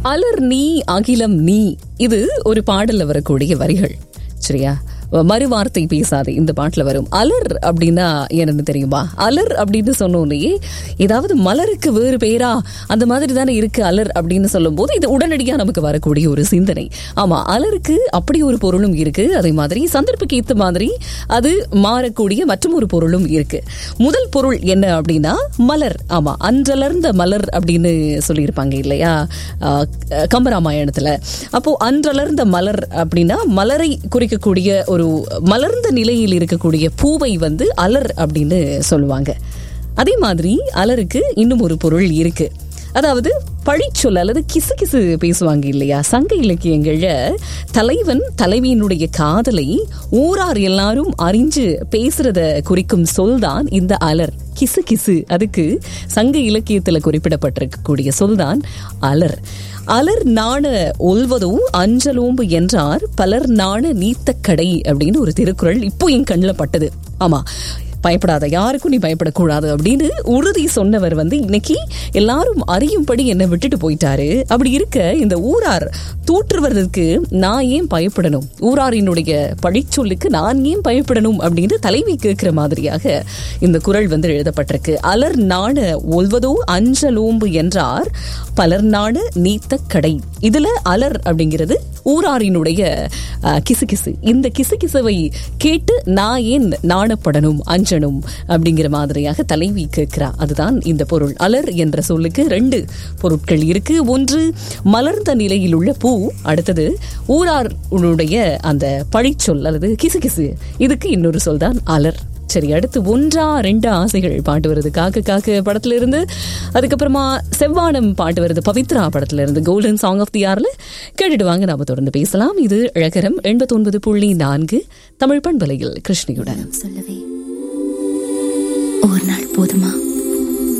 அலர் நீ அகிலம் நீ இது ஒரு பாடல்ல வரக்கூடிய வரிகள் சரியா மறுவார்த்தை பேசாதே இந்த பாட்டுல வரும் அலர் அப்படின்னா என்னன்னு தெரியுமா அலர் அப்படின்னு சொன்னோன்னே ஏதாவது மலருக்கு வேறு பேரா அந்த மாதிரி தானே இருக்கு அலர் அப்படின்னு சொல்லும் போது இது உடனடியா நமக்கு வரக்கூடிய ஒரு சிந்தனை ஆமா அலருக்கு அப்படி ஒரு பொருளும் இருக்கு அதே மாதிரி சந்தர்ப்பக்கு ஏத்த மாதிரி அது மாறக்கூடிய மற்றும் ஒரு பொருளும் இருக்கு முதல் பொருள் என்ன அப்படின்னா மலர் ஆமா அன்றலர்ந்த மலர் அப்படின்னு சொல்லியிருப்பாங்க இல்லையா ஆஹ் கம்பராமாயணத்துல அப்போ அன்றலர்ந்த மலர் அப்படின்னா மலரை குறிக்கக்கூடிய ஒரு மலர்ந்த நிலையில் இருக்கக்கூடிய பூவை வந்து அலர் அப்படின்னு சொல்லுவாங்க அதே மாதிரி அலருக்கு இன்னும் ஒரு பொருள் இருக்கு அதாவது பழிச்சொல் அல்லது கிசு கிசு பேசுவாங்க இல்லையா சங்க இலக்கியங்கள்ல தலைவன் தலைவியினுடைய காதலை ஊரார் எல்லாரும் அறிஞ்சு பேசுறத குறிக்கும் சொல்தான் இந்த அலர் கிசு கிசு அதுக்கு சங்க இலக்கியத்துல குறிப்பிடப்பட்டிருக்கக்கூடிய சொல்தான் அலர் அலர் நாண ஒல்வதோ அஞ்சலோம்பு என்றார் பலர் நாண நீத்தக்கடை அப்படின்னு ஒரு திருக்குறள் இப்போ என் கண்ணில் பட்டது ஆமா பயப்படாத யாருக்கும் நீ பயப்படக்கூடாது அப்படின்னு உறுதி சொன்னவர் வந்து இன்னைக்கு எல்லாரும் அறியும்படி என்னை விட்டுட்டு போயிட்டாரு அப்படி இருக்க இந்த ஊரார் தூற்றுவதற்கு நான் ஏன் பயப்படணும் ஊராரினுடைய பழிச்சொல்லுக்கு நான் ஏன் பயப்படணும் அப்படின்னு தலைவி கேட்கிற மாதிரியாக இந்த குரல் வந்து எழுதப்பட்டிருக்கு அலர் நாண ஒல்வதோ அஞ்சலோம்பு என்றார் பலர் நாண நீத்த கடை இதுல அலர் அப்படிங்கிறது ஊராரினுடைய அஹ், கிசுகிசு இந்த கிசுகிசுவை கேட்டு நான் ஏன் நாணப்படணும் அஞ்சனும் அப்படிங்கிற மாதிரியாக தலைவி கேட்கிறா அதுதான் இந்த பொருள் அலர் என்ற சொல்லுக்கு ரெண்டு பொருட்கள் இருக்கு ஒன்று மலர்ந்த நிலையில் உள்ள பூ அடுத்தது ஊரார் உன்னுடைய அந்த பழிச்சொல் அல்லது கிசுகிசு இதுக்கு இன்னொரு சொல் தான் அலர் சரி அடுத்து ஒன்றா ரெண்டு ஆசைகள் பாட்டு வருது காக்க காக்க படத்துல இருந்து அதுக்கப்புறமா செவ்வானம் பாட்டு வருது பவித்ரா படத்துல இருந்து கோல்டன் சாங் ஆஃப் தி ஆர்ல கேட்டுட்டு வாங்க நாம தொடர்ந்து பேசலாம் இது இழகரம் எண்பத்தி ஒன்பது புள்ளி நான்கு தமிழ் பண்பலையில் கிருஷ்ணியுடன் சொல்லவே ஒரு நாள் போதுமா